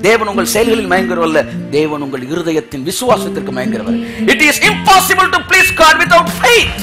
தேவன் உங்கள் செயல்களில் மயங்குறவர் அல்ல தேவன் உங்கள் இருதயத்தின் விசுவாசத்திற்கு மயங்குறவர் it is impossible to please God without faith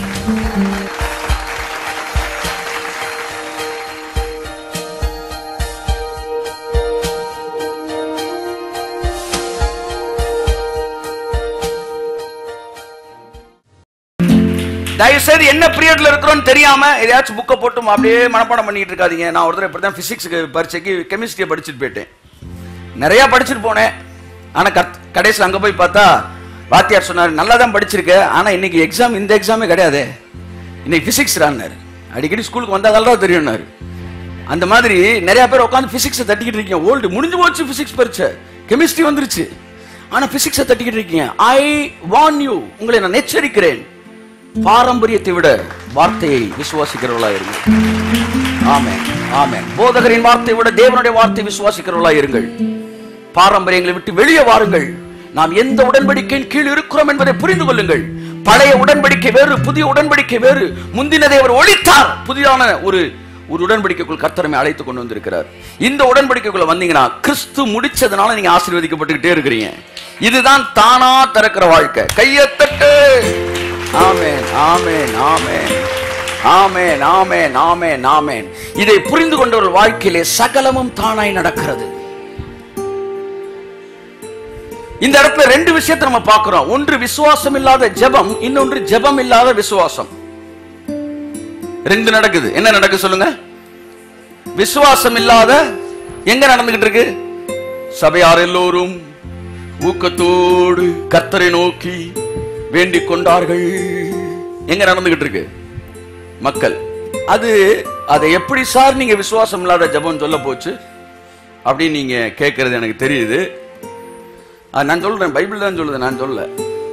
தயவு செய்து என்ன பீரியட்ல இருக்கிறோம்னு தெரியாம எதையாச்சும் புக்கை போட்டு அப்படியே மனப்பாடம் பண்ணிட்டு இருக்காதீங்க நான் ஒரு தடவை இப்படிதான் பிசிக்ஸ்க்கு பரீட்சைக்கு கெமிஸ்ட்ரியை படிச்சுட்டு போயிட்டேன் நிறைய படிச்சுட்டு போனேன் ஆனா கத்- கடைசியில் அங்க போய் பார்த்தா வாத்தியார் சொன்னார் நல்லா தான் படிச்சிருக்க ஆனா இன்னைக்கு எக்ஸாம் இந்த எக்ஸாமே கிடையாது இன்னைக்கு பிசிக்ஸ் ரான்னாரு அடிக்கடி ஸ்கூலுக்கு வந்தாதால தான் தெரியும்னாரு அந்த மாதிரி நிறைய பேர் உட்காந்து பிசிக்ஸை தட்டிக்கிட்டு இருக்கீங்க ஓல்டு முடிஞ்சு போச்சு பிசிக்ஸ் பரீட்சை கெமிஸ்ட்ரி வந்துருச்சு ஆனா பிசிக்ஸை தட்டிக்கிட்டு இருக்கீங்க ஐ வான் யூ உங்களை நான் எச்சரிக்கிறேன் பாரம்பரியத்தை விட வார்த்தையை விசுவாசிக்கிறவர்களா இருங்கள் ஆமென் ஆமென் போதகரின் வார்த்தையை விட தேவனுடைய வார்த்தையை விசுவாசிக்கிறவர்களா இருங்கள் பாரம்பரியங்களை விட்டு வெளியே வாருங்கள் நாம் எந்த உடன்படிக்கையின் கீழ் இருக்கிறோம் என்பதை புரிந்து கொள்ளுங்கள் பழைய உடன்படிக்கை வேறு புதிய உடன்படிக்கை வேறு முந்தினதை அவர் ஒழித்தார் புதிதான ஒரு ஒரு உடன்படிக்கைக்குள் கர்த்தரமை அழைத்து கொண்டு வந்திருக்கிறார் இந்த உடன்படிக்கைக்குள்ள வந்தீங்கன்னா கிறிஸ்து முடிச்சதுனால நீங்க ஆசீர்வதிக்கப்பட்டுக்கிட்டே இருக்கிறீங்க இதுதான் தானா திறக்கிற வாழ்க்கை கையை தட்டு ஆமென் ஆமென் ஆமென் ஆமென் ஆமென் ஆமென் ஆமென் இதை புரிந்து கொண்டவர்கள் வாழ்க்கையிலே சகலமும் தானாய் நடக்கிறது இந்த இடத்துல ரெண்டு விஷயத்தை நம்ம பார்க்கிறோம் ஒன்று விசுவாசம் இல்லாத ஜெபம் இன்னொன்று ஜெபம் இல்லாத விசுவாசம் ரெண்டு நடக்குது என்ன நடக்குது சொல்லுங்க விசுவாசம் இல்லாத எங்க நடந்துகிட்டு இருக்கு சபையார் எல்லோரும் ஊக்கத்தோடு கர்த்தரை நோக்கி வேண்டிக் கொண்டார்கள் எங்க நடந்துகிட்டு இருக்கு மக்கள் அது அதை எப்படி சார் நீங்க விசுவாசம் இல்லாத ஜெபம் சொல்ல போச்சு அப்படின்னு நீங்க கேட்கறது எனக்கு தெரியுது அது நான் சொல்றேன் பைபிள் தான் சொல்லுது நான் சொல்ல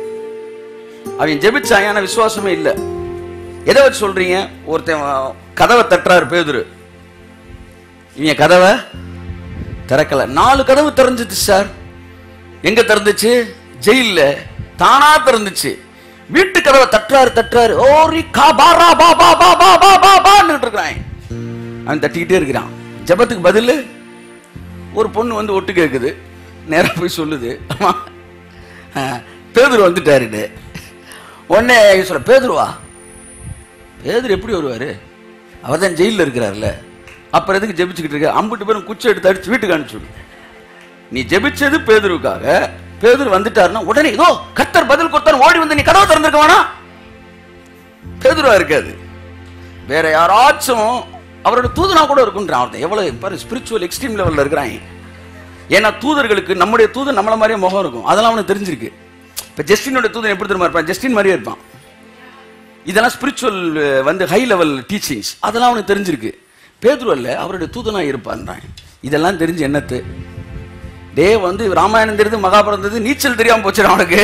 அவன் ஜெபிச்சான் ஆனா விசுவாசமே இல்லை எதை வச்சு சொல்றீங்க ஒருத்தன் கதவை தட்டுறாரு பேதுரு இவங்க கதவை திறக்கல நாலு கதவு திறந்துச்சு சார் எங்க திறந்துச்சு ஜெயில்ல தானா திறந்துச்சு வீட்டு கதவை தட்டுறாரு தட்டுறாரு ஓரி கா பாரா பா பா பா பா பா பா பான்னு இருக்கிறான் அவன் தட்டிக்கிட்டே இருக்கிறான் ஜெபத்துக்கு பதில் ஒரு பொண்ணு வந்து ஒட்டு கேட்குது நேரா போய் சொல்லுது ஆமா அஹ், பேதுரு வந்துட்டாருன்னு உடனே சொல்ல பேதுருவா பேதுரு எப்படி வருவாரு அவர் தான் ஜெயிலில் இருக்கிறார்ல அப்புறம் எதுக்கு ஜெபிச்சுக்கிட்டு இருக்க அம்பிட்டு பேரும் குச்சி எடுத்து அடிச்சு வீட்டுக்கு அனுப்பிச்சு விடு. நீ ஜெபிச்சது பேதுருவுக்காக பேதுரு வந்துட்டாருன்னா உடனே இதோ கர்த்தர் பதில் கொடுத்தாரு ஓடி வந்து நீ கதவை திறந்திருக்க வேணாம் பேதுருவா இருக்காது வேற யாராச்சும் அவரோட தூதனா கூட இருக்குன்றான் அவர்தான் எவ்வளவு பாரு ஸ்பிரிச்சுவல் எக்ஸ்ட்ரீம் லெவல்ல இருக்கிறான் ஏன்னா தூதர்களுக்கு நம்முடைய தூதன் நம்மள மாதிரியே முகம் இருக்கும் அதெல்லாம் அவனுக்கு தெரிஞ்சிருக்கு இப்ப ஜஸ்டினோட தூதன் எப்படி தெரியுமா இருப்பான் ஜஸ்டின் மாதிரியே இருப்பான் இதெல்லாம் ஸ்பிரிச்சுவல் வந்து ஹை லெவல் டீச்சிங்ஸ் அதெல்லாம் அவனுக்கு தெரிஞ்சிருக்கு பேதுரு அல்ல அவருடைய தூதனா இருப்பான்றான் இதெல்லாம் தெரிஞ்சு என்னத்து டே வந்து ராமாயணம் தெரியுது மகாபாரதம் தெரியுது நீச்சல் தெரியாம போச்சு அவனுக்கு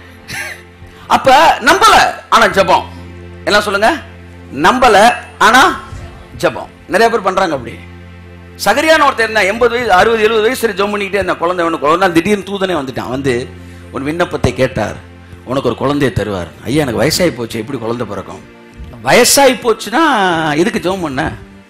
அப்ப நம்பல ஆனா ஜெபம் எல்லாம் சொல்லுங்க நம்பல ஆனா ஜெபம் நிறைய பேர் பண்றாங்க அப்படி சகரியான ஒருத்தர் இருந்தா எண்பது வயசு அறுபது எழுபது வயசு ஜெபம் பண்ணிக்கிட்டே இருந்த குழந்தை ஒன்று ஒரு நாள் திடீர்னு தூதனே வந்துட்டான் வந்து உன் விண்ணப்பத்தை கேட்டார் உனக்கு ஒரு குழந்தையை தருவார் ஐயா எனக்கு வயசாகி போச்சு எப்படி குழந்தை பிறக்கும் வயசாகி போச்சுன்னா இதுக்கு ஜெபம் பண்ண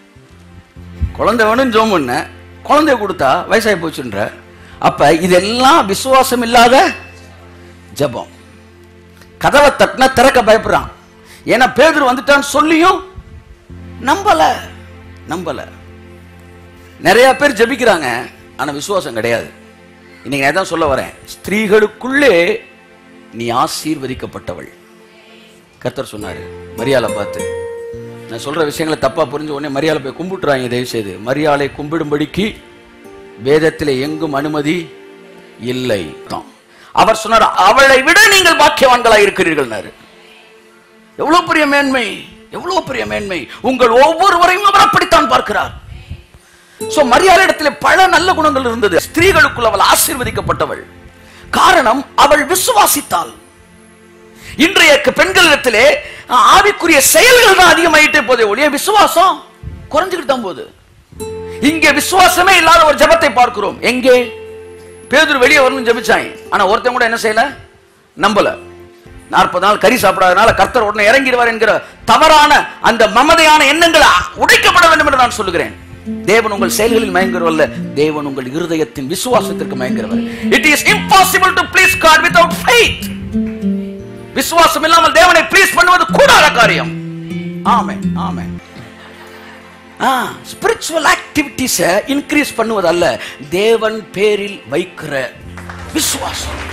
குழந்தை வேணும் ஜெபம் பண்ண குழந்தைய கொடுத்தா வயசாகி போச்சுன்ற அப்ப இதெல்லாம் விசுவாசம் இல்லாத ஜெபம் கதவை தட்டினா திறக்க பயப்படுறான் ஏன்னா பேதுரு வந்துட்டான்னு சொல்லியும் நம்பல நம்பல நிறைய பேர் ஜெபிக்கிறாங்க ஆனா விசுவாசம் கிடையாது இன்னைக்கு நான் தான் சொல்ல வரேன் ஸ்திரீகளுக்குள்ளே நீ ஆசீர்வதிக்கப்பட்டவள் கர்த்தர் சொன்னாரு மரியாதை பார்த்து நான் சொல்ற விஷயங்களை தப்பா புரிஞ்ச உடனே மரியாதை போய் கும்பிட்டுறாங்க தயவு செய்து மரியாதை கும்பிடும்படிக்கு வேதத்திலே எங்கும் அனுமதி இல்லை தான் அவர் சொன்னார் அவளை விட நீங்கள் பாக்கியவான்களா இருக்கிறீர்கள்னாரு எவ்வளவு பெரிய மேன்மை எவ்வளவு பெரிய மேன்மை உங்கள் ஒவ்வொருவரையும் அவர் அப்படித்தான் பார்க்கிறார் சோ மரியாதை இடத்துல பல நல்ல குணங்கள் இருந்தது ஸ்திரீகளுக்குள் அவள் ஆசீர்வதிக்கப்பட்டவள் காரணம் அவள் விசுவாசித்தாள் இன்றைய பெண்களிடத்திலே அஹ், ஆவிக்குரிய செயல்கள் தான் அதிகமாயிட்டே போதே ஒழிய விசுவாசம் குறைஞ்சுக்கிட்டு தான் போகுது இங்கே விசுவாசமே இல்லாத ஒரு ஜெபத்தை பார்க்கிறோம் எங்கே பேதுரு வெளியே வரணும் ஜெபிச்சாங்க ஆனா ஒருத்தன் கூட என்ன செய்யல நம்பல நாற்பது நாள் கறி சாப்பிடாதனால கர்த்தர் உடனே இறங்கிடுவார் என்கிற தவறான அந்த மமதையான எண்ணங்கள் உடைக்கப்பட வேண்டும் என்று நான் சொல்லுகிறேன் தேவன் உங்கள் செயல்களில் மயங்குறவர் அல்ல தேவன் உங்கள் இருதயத்தின் விசுவாசத்திற்கு மயங்குறவர் it is impossible to please God without faith விசுவாசம் இல்லாமல் தேவனை ப்ளீஸ் பண்ணுவது கூடாத காரியம் ஆமென் ஆமென் ஸ்பிரிச்சுவல் ஆக்டிவிட்டிஸை இன்க்ரீஸ் பண்ணுவதல்ல தேவன் பேரில் வைக்கிற விசுவாசம்